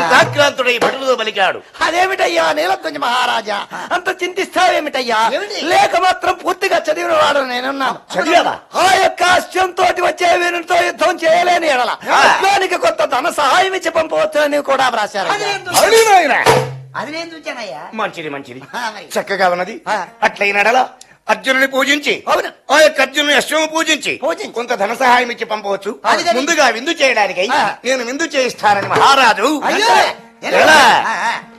క్రోధాక్రాంతుడై భటులతో పలికాడు అదేమిటయ్యా నీలధ్వజ మహారాజా అంత చింతిస్తావేమిటయ్యా ఏమిటి? లేక మాత్రం పూర్తిగా చదివిన వాడు నేనున్నాను చదివావా? ఆ యొక్క అశ్వంతో వచ్చే వీరునితో యుద్ధం చేయలేని ఎడల ఆ. అశ్వానికి కొంత ధన సహాయం ఇచ్చి పంపవచ్చు అని కూడా వ్రాశారు అది నేను అవును నాయనా. అది నేను చూచానయ్యా మంచిది మంచిది ఆ, మరి. చక్కగా ఉన్నది ఆ. అట్లయినడలా అర్జునుని పూజించి అవును. ఆ యొక్క అర్జునుని అశ్వము పూజించి పూజించి. కొంత ధన సహాయం ఇచ్చి పంపవచ్చు అది కానీ- ముందుగా విందు చేయడానికై ఆ. నేను విందు చేయిస్తానని మహారాజు అయ్యో. ఎలా? ఆ, ఆ.